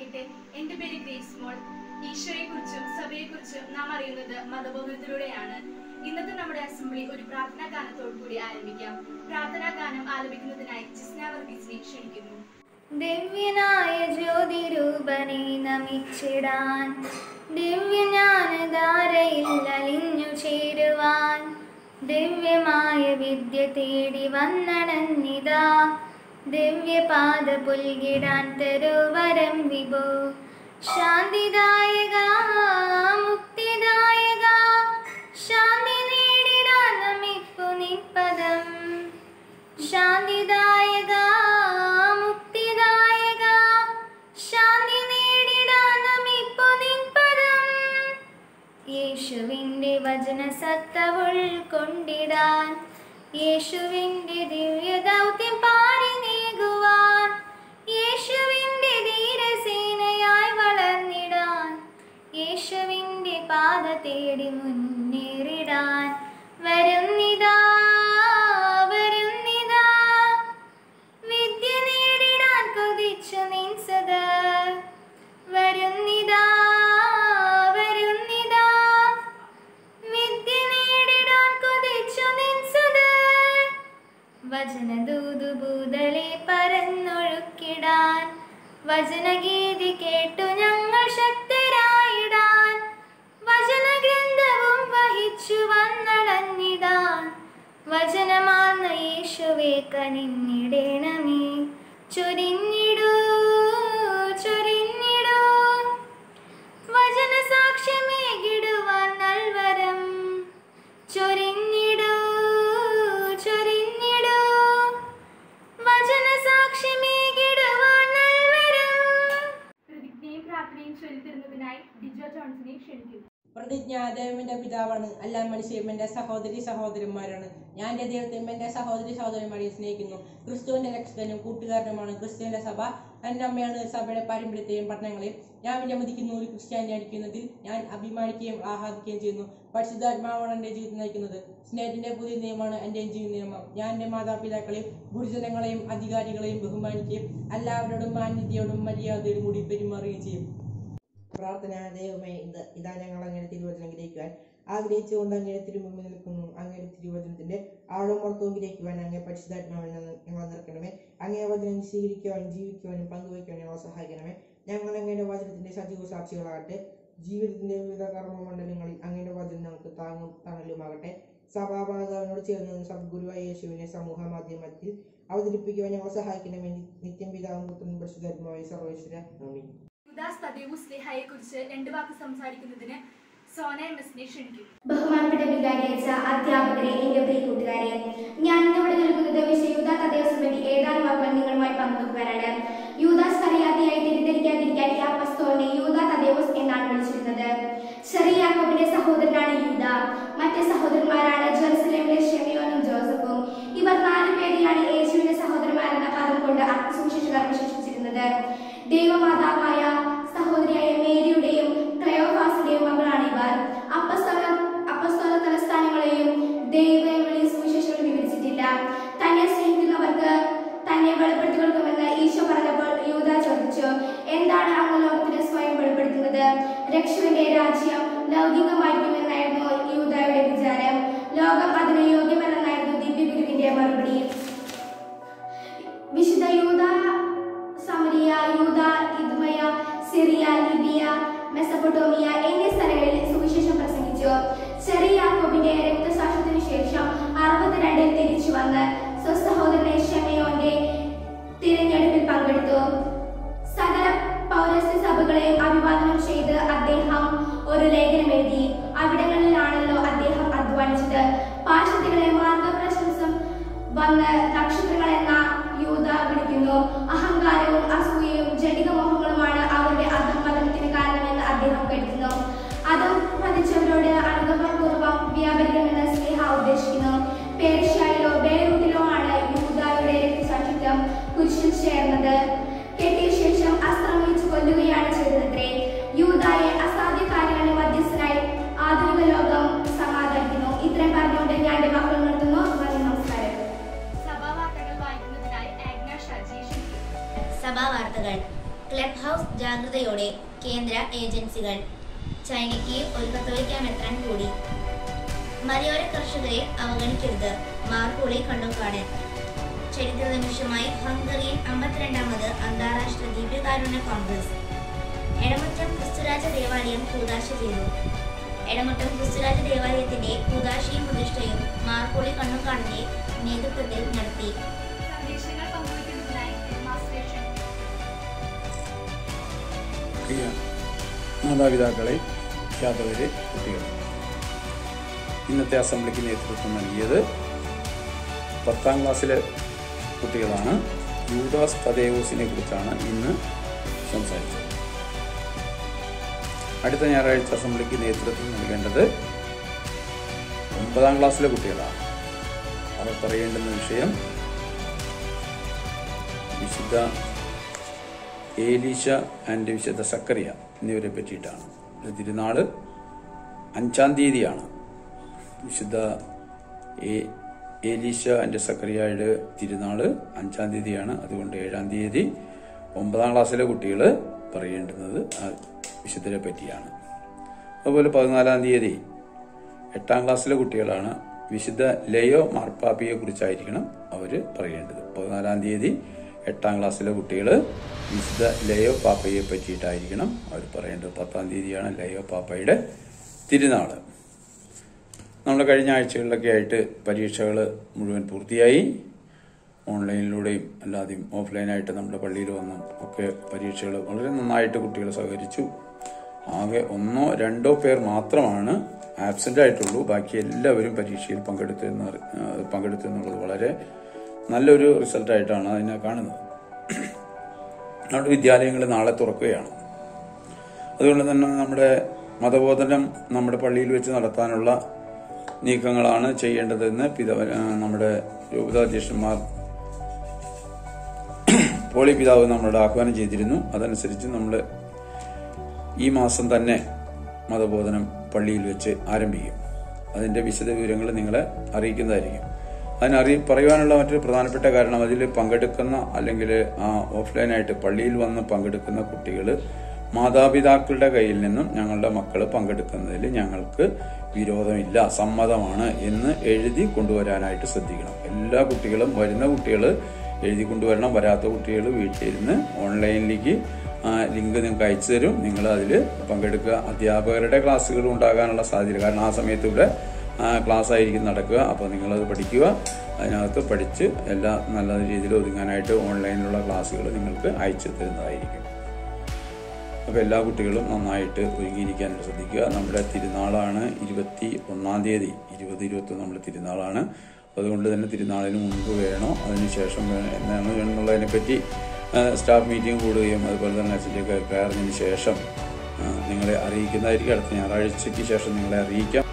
ആയിരിക്കട്ടെ എന്റെ പേര് ഗ്രേസ് മോൾ ഈശോയെക്കുറിച്ചും സഭയെക്കുറിച്ചും നാം അറിയുന്നത് മതബോധനത്തിലൂടെയാണ് ഇന്നത്തെ നമ്മുടെ അസംബ്ലി ഒരു പ്രാർത്ഥനാ ഗാനത്തോടു കൂടി ആരംഭിക്കാം പ്രാർത്ഥനാ ഗാനം ആലപിക്കുന്നതിനായി ജിസ്ന വർഗീസിനെ ക്ഷണിക്കുന്നു ദിവ്യനായ ജ്യോതിരൂപനെ നമിച്ചിടാൻ ദിവ്യജ്ഞാനധാരയിൽ അലിഞ്ഞു ചേരുവാൻ ദിവ്യമായ വിദ്യ തേടി വന്നണഞ്ഞിതാ ദിവ്യപാദ പുൽകിടാൻ തരുവരം വിഭോ ശാന്തിദായക മുക്തിദായക ശാന്തി നേടിടാൻ നമിപ്പു നിപ്പദം ശാന്തിദായക മുക്തിദായക ശാന്തി നേടിടാൻ നമിപ്പു നിൻപദം യേശുവിൻ്റെ വചന സത്ത ഉൾക്കൊണ്ടിടാൻ യേശുവിൻ്റെ ദിവ്യ ദൗത്യം പാരി നീകുവാൻ യേശുവിൻ്റെ ധീരസേനയായി വളർന്നിടാൻ യേശുവിൻ്റെ പാത തേടി മുന്നേറിടാൻ വരുന്നിതാ വരുന്നിതാ വിദ്യ നേടിടാൻ കൊതിച്ചു നിൻ സദാ വരുന്നിതാ വരുന്നിതാ വിദ്യ നേടിടാൻ കൊതിച്ചു നിൻ സദാ വചനദൂതുഭൂതലെ പരന്നൊഴുക്കിടാൻ വചനഗീതി കേട്ടു ഞങ്ങൾ ശക്തരായിടാൻ വചനഗ്രന്ഥവും വഹിച്ചു വന്നടഞ്ഞിടാൻ വചനമാർന്ന യേശുവേ കനിഞ്ഞിടേണമേ ചൊരിഞ്ഞിടൂ ചൊരിഞ്ഞിടൂ വചന സാക്ഷ്യമേകിടുവാൻ നൽവരം ചൊരിഞ്ഞിടൂ ചൊരിഞ്ഞിടൂ വചന സാക്ഷ്യമേകിടുവാൻ നൽവരം പ്രതിജ്ഞയും പ്രാർത്ഥനയും ചൊല്ലിത്തരുന്നതിനായി ഡിജോ ജോൺസിനെ ക്ഷണിക്കുന്നു പ്രതിജ്ഞ ദൈവന്റെ പിതാവാണ് എല്ലാം മനുഷ്യരും എന്റെ സഹോദരി സഹോദരന്മാരാണ് ഞാൻ എന്റെ ദൈവത്തെയും എന്റെ സഹോദരി സഹോദരന്മാരെയും സ്നേഹിക്കുന്നു ക്രിസ്തുവിന്റെ രക്ഷകനും കൂട്ടുകാരനുമാണ് ക്രിസ്തുവിന്റെ സഭ എന്റെ അമ്മയാണ് സഭയുടെ പാരമ്പര്യത്തെയും പഠനങ്ങളെയും ഞാൻ വിലമതിക്കുന്ന ഒരു ക്രിസ്ത്യാനി അടിക്കുന്നതിൽ ഞാൻ അഭിമാനിക്കുകയും ആഹ്ലാദിക്കുകയും ചെയ്യുന്നു പരിശുദ്ധാത്മാവാണ് എന്റെ ജീവിതം നയിക്കുന്നത് സ്നേഹത്തിന്റെ പുതിയ നിയമമാണ് എന്റെ ജീവിത നിയമം ഞാൻ എന്റെ മാതാപിതാക്കളെയും ഗുരുജനങ്ങളെയും അധികാരികളെയും ബഹുമാനിക്കുകയും എല്ലാവരോടും മാന്യതയോടും മര്യാദയോടും കൂടി പെരുമാറുകയും ചെയ്യും പ്രാർത്ഥന ദൈവമേ ഇത് ഇതാ ഞങ്ങൾ അങ്ങനെ തിരുവചനം ഗ്രഹിക്കുവാൻ ആഗ്രഹിച്ചുകൊണ്ട് അങ്ങയുടെ തിരുമുമ്പിൽ നിൽക്കുന്നു അങ്ങയുടെ തിരുവചനത്തിന്റെ ആഴമർത്ഥവും ഗ്രഹിക്കുവാൻ അങ്ങേ പരിശുദ്ധാത്മാവിൽ നിന്ന് ഞങ്ങൾ നിൽക്കണമേ അങ്ങേ വചനം സ്വീകരിക്കുവാനും ജീവിക്കുവാനും പങ്കുവയ്ക്കുവാനും ഞങ്ങളെ സഹായിക്കണമേ ഞങ്ങൾ അങ്ങയുടെ വചനത്തിന്റെ സജീവ സാക്ഷികളാകട്ടെ ജീവിതത്തിന്റെ വിവിധ കർമ്മമണ്ഡലങ്ങളിൽ അങ്ങയുടെ വചനം ഞങ്ങൾക്ക് താങ്ങും തണലുമാകട്ടെ സഭാപാതാവിനോട് ചേർന്ന് നിന്ന് സദ്ഗുരുവായ യേശുവിനെ സമൂഹ മാധ്യമത്തിൽ അവതരിപ്പിക്കുവാൻ ഞങ്ങളെ സഹായിക്കണമേ നിത്യം പിതാവും പുത്രനും പരിശുദ്ധാത്മാവായ സർവേശ്വര നന്ദി ഉദാസ് തദേവു സ്നേഹയെ കുറിച്ച് രണ്ട് വാക്ക് സംസാരിക്കുന്നതിന് സോന എം എസിനെ ക്ഷണിക്കുന്നു ബഹുമാനപ്പെട്ട വികാരിയച്ച അധ്യാപകരെ എന്റെ പ്രിയ കൂട്ടുകാരെ ഞാൻ ഇന്നിവിടെ നിൽക്കുന്നത് വിശുദ്ധ യൂദാ കഥയോസിനെ പറ്റി ഏതാനും വാക്കുകൾ നിങ്ങളുമായി പങ്കുവെക്കാനാണ് യൂദാസ് അറിയാതെയായി തെറ്റിദ്ധരിക്കാതിരിക്കാൻ ഈ അപ്പസ്തോലിനെ യൂദാ തദേവോസ് എന്നാണ് വിളിച്ചിരുന്നത് ചെറിയ യാക്കോബിന്റെ സഹോദരനാണ് യൂദ മറ്റ് സഹോദരന്മാരാണ് ജെറുസലേമിലെ ഷെമിയോനും ജോസഫും ഇവർ നാല് പേരെയാണ് യേശുവിന്റെ സഹോദരന്മാരെന്ന പദം കൊണ്ട് അർത്ഥസുവിശേഷകർ വിശേഷിച്ചിരുന്നത് ദൈവമാതാവായ സഹോദരിയായ മേരിയുടെയും ക്രയോഫാസിന്റെയും മകളാണ് ഇവർ അപ്പസ്തോല അപ്പസ്തോല തലസ്ഥാനങ്ങളെയും ദൈവങ്ങളെ സുവിശേഷങ്ങൾ വിവരിച്ചിട്ടില്ല തന്നെ സ്നേഹിക്കുന്നവർക്ക് തന്നെ വെളിപ്പെടുത്തി കൊടുക്കുമെന്ന് ഈശോ പറഞ്ഞപ്പോൾ യൂദ ചോദിച്ചു എന്താണ് അങ്ങ് ലോകത്തിന് സ്വയം വെളിപ്പെടുത്തുന്നത് രക്ഷകന്റെ രാജ്യം ലൗകികമായിരിക്കുമെന്നായിരുന്നു യൂദയുടെ വിചാരം ലോകം അതിന് യോഗ്യമല്ലെന്നായിരുന്നു ദിവ്യഗുരുവിന്റെ മറുപടി വിശുദ്ധ യൂദ സമരിയ യൂദ ഇദ്മയ സിറിയ ലിബിയ മെസപ്പൊട്ടോമിയ എന്നീ സ്ഥലങ്ങളിൽ സുവിശേഷം പ്രസംഗിച്ചു ചെറിയ യാക്കോബിന്റെ രക്തസാക്ഷ്യത്തിനു ശേഷം അറുപത്തിരണ്ടിൽ തിരിച്ചു വന്ന് സ്വസഹോദരനെ ഷെമയോന്റെ തിരഞ്ഞെടുപ്പിൽ പങ്കെടുത്തു സകല പൗരസ്ത്യ സഭകളെയും അഭിവാദനം ചെയ്ത് അദ്ദേഹം ഒരു ലേഖനം എഴുതി അവിടങ്ങളിലാണല്ലോ അദ്ദേഹം അധ്വാനിച്ചത് പാശ്ചാത്യങ്ങളെ മാർഗപ്രശംസം വന്ന് നക്ഷത്രങ്ങൾ എന്ന യൂത വിളിക്കുന്നു അഹങ്കാരവും അസൂയയും ജടിക മോഹങ്ങളുമാണ് അവരുടെ അധംപതനത്തിന് കാരണമെന്ന് അദ്ദേഹം കരുതുന്നു അതും പതിച്ചവരോട് അനുകമ്പപൂർവ്വം വ്യാപരിക്കണമെന്ന് സ്നേഹ ഉദ്ദേശിക്കുന്നു പേർഷ്യയിലോ ബേറൂട്ടിലോ ആണ് യൂതായുടെ രക്തസാക്ഷിത്വം കുരിശിൽ ചേർന്നത് കെട്ടിയ ശേഷം അസ്ത്രമിച്ച് കൊല്ലുകയാണ് ചെയ്തതത്രേ യൂതായെ അസാധ്യ കാര്യങ്ങളുടെ മധ്യസ്ഥനായി ആധുനിക ലോകം സമാധാനിക്കുന്നു ഇത്രയും പറഞ്ഞുകൊണ്ട് ഞാൻ എന്റെ വാക്കുകൾ നിർത്തുന്നു നന്ദി നമസ്കാരം സഭാ വാർത്തകൾ വായിക്കുന്നതിനായി ആഗ്ന ഷാജിയെ ക്ഷണിക്കുന്നു സഭാ വാർത്തകൾ ക്ലബ് ഹൗസ് ജാഗ്രതയോടെ കേന്ദ്ര ഏജൻസികൾ ചൈനയ്ക്ക് ഒരു കത്തോലിക്ക മെത്രാൻ കൂടി മലയോര കർഷകരെ അവഗണിക്കരുത് മാർക്കോളി കണ്ടോക്കാട് ചരിത്ര നിമിഷമായി ഹംഗറിയൻ അമ്പത്തിരണ്ടാമത് അന്താരാഷ്ട്ര ദിവ്യകാരുണ്യ കോൺഗ്രസ് എടമുറ്റം ക്രിസ്തുരാജ ദേവാലയം കൂതാശ ചെയ്തു എടമുട്ടം ക്രിസ്തുരാജ ദേവാലയത്തിന്റെ കൂതാശയും പ്രതിഷ്ഠയും മാർക്കോളി കണ്ണുകാടിന്റെ നേതൃത്വത്തിൽ നടത്തി സന്ദേശങ്ങൾ പങ്കുവയ്ക്കുന്നതിനായി ഡെമോൺസ്ട്രേഷൻ പ്രിയ മാതാപിതാക്കളെ ഖ്യാതവരെ കുട്ടികൾ ഇന്നത്തെ അസംബ്ലിക്ക് നേതൃത്വം നൽകിയത് പത്താം ക്ലാസ്സിലെ കുട്ടികളാണ് യൂദാസ് തദേവൂസിനെ കുറിച്ചാണ് ഇന്ന് സംസാരിച്ചത് അടുത്ത ഞായറാഴ്ച അസംബ്ലിക്ക് നേതൃത്വം നൽകേണ്ടത് ഒമ്പതാം ക്ലാസ്സിലെ കുട്ടികളാണ് അവർ പറയേണ്ടുന്ന വിഷയം വിശുദ്ധ ഏലീശ ആൻഡ് വിശുദ്ധ സക്കറിയ എന്നിവരെ പറ്റിയിട്ടാണ് ഇത് തിരുനാള് അഞ്ചാം തീയതിയാണ് വിശുദ്ധ ഏ- ഏലീശ ആൻഡ് സക്കറിയയുടെ തിരുനാള് അഞ്ചാം തീയതിയാണ് അതുകൊണ്ട് ഏഴാം തീയതി ഒമ്പതാം ക്ലാസ്സിലെ കുട്ടികൾ പറയേണ്ടുന്നത് ആ വിശുദ്ധരെ പറ്റിയാണ് അതുപോലെ പതിനാലാം തീയതി എട്ടാം ക്ലാസ്സിലെ കുട്ടികളാണ് വിശുദ്ധ ലയോ മാർപ്പാപ്പിയെ കുറിച്ചായിരിക്കണം അവർ പറയേണ്ടത് പതിനാലാം തീയതി എട്ടാം ക്ലാസ്സിലെ കുട്ടികൾ വിശുദ്ധ ലയോ പാപ്പയെ പറ്റിയിട്ടായിരിക്കണം അവർ പറയേണ്ടത് പത്താം തീയതിയാണ് ലയോ പാപ്പയുടെ തിരുനാള് നമ്മുടെ കഴിഞ്ഞ ആഴ്ചകളിലൊക്കെ ആയിട്ട് പരീക്ഷകൾ മുഴുവൻ പൂർത്തിയായി ഓൺലൈനിലൂടെയും അല്ലാതെയും ഓഫ്ലൈനായിട്ട് നമ്മുടെ പള്ളിയിൽ വന്നും ഒക്കെ പരീക്ഷകൾ വളരെ നന്നായിട്ട് കുട്ടികൾ സഹകരിച്ചു ആകെ ഒന്നോ രണ്ടോ പേർ മാത്രമാണ് ആബ്സെന്റ് ആയിട്ടുള്ളൂ ബാക്കി എല്ലാവരും പരീക്ഷയിൽ പങ്കെടുത്തു എന്ന് അറി- ആ, പങ്കെടുത്തു എന്നുള്ളത് വളരെ നല്ലൊരു റിസൾട്ടായിട്ടാണ് അതിനെ കാണുന്നത് നമ്മുടെ വിദ്യാലയങ്ങൾ നാളെ തുറക്കുകയാണ് അതുകൊണ്ട് തന്നെ നമ്മുടെ മതബോധനം നമ്മുടെ പള്ളിയിൽ വെച്ച് നടത്താനുള്ള നീക്കങ്ങളാണ് ചെയ്യേണ്ടതെന്ന് പിതാവ് ആ, നമ്മുടെ രൂപതാധ്യക്ഷന്മാർ പോളി പിതാവ് നമ്മളോട് ആഹ്വാനം ചെയ്തിരുന്നു അതനുസരിച്ച് നമ്മൾ ഈ മാസം തന്നെ മതബോധനം പള്ളിയിൽ വെച്ച് ആരംഭിക്കും അതിന്റെ വിശദ വിവരങ്ങൾ നിങ്ങളെ അറിയിക്കുന്നതായിരിക്കും അതിനറി പറയുവാനുള്ള മറ്റൊരു പ്രധാനപ്പെട്ട കാരണം അതിൽ പങ്കെടുക്കുന്ന അല്ലെങ്കിൽ ആ ഓഫ്ലൈനായിട്ട് പള്ളിയിൽ വന്ന് പങ്കെടുക്കുന്ന കുട്ടികൾ മാതാപിതാക്കളുടെ കയ്യിൽ നിന്നും ഞങ്ങളുടെ മക്കൾ പങ്കെടുക്കുന്നതിൽ ഞങ്ങൾക്ക് വിരോധമില്ല സമ്മതമാണ് എന്ന് എഴുതി കൊണ്ടുവരാനായിട്ട് ശ്രദ്ധിക്കണം എല്ലാ കുട്ടികളും വരുന്ന കുട്ടികൾ എഴുതി കൊണ്ടുവരണം വരാത്ത കുട്ടികൾ വീട്ടിലിരുന്ന് ഓൺലൈനിലേക്ക് ആ ലിങ്ക് നിങ്ങൾക്ക് അയച്ചു തരും നിങ്ങൾ അതിൽ പങ്കെടുക്കുക അധ്യാപകരുടെ ക്ലാസ്സുകൾ ഉണ്ടാകാനുള്ള സാധ്യത കാരണം ആ സമയത്ത് ഇവിടെ ആ, ക്ലാസ് ആയിരിക്കും നടക്കുക അപ്പോൾ നിങ്ങളത് പഠിക്കുക അതിനകത്ത് പഠിച്ച് എല്ലാ നല്ല രീതിയിൽ ഒതുങ്ങാനായിട്ട് ഓൺലൈനിലുള്ള ക്ലാസ്സുകൾ നിങ്ങൾക്ക് അയച്ചു തരുന്നതായിരിക്കും അപ്പോൾ എല്ലാ കുട്ടികളും നന്നായിട്ട് ഒരുങ്ങിയിരിക്കാൻ ശ്രദ്ധിക്കുക നമ്മുടെ തിരുനാളാണ് ഇരുപത്തി ഒന്നാം തീയതി ഇരുപത് ഇരുപത്തി നമ്മുടെ തിരുനാളാണ് അതുകൊണ്ട് തന്നെ തിരുനാളിന് മുൻപ് വേണോ അതിനുശേഷം വേണോ എന്നാണ് എന്നുള്ളതിനെ പറ്റി ആ, സ്റ്റാഫ് മീറ്റിംഗ് കൂടുകയും അതുപോലെ തന്നെ അച്ഛൻ്റെ കയറുന്നതിന് ശേഷം ആ, നിങ്ങളെ അറിയിക്കുന്നതായിരിക്കും അടുത്ത ഞായറാഴ്ചയ്ക്ക് ശേഷം നിങ്ങളെ അറിയിക്കാം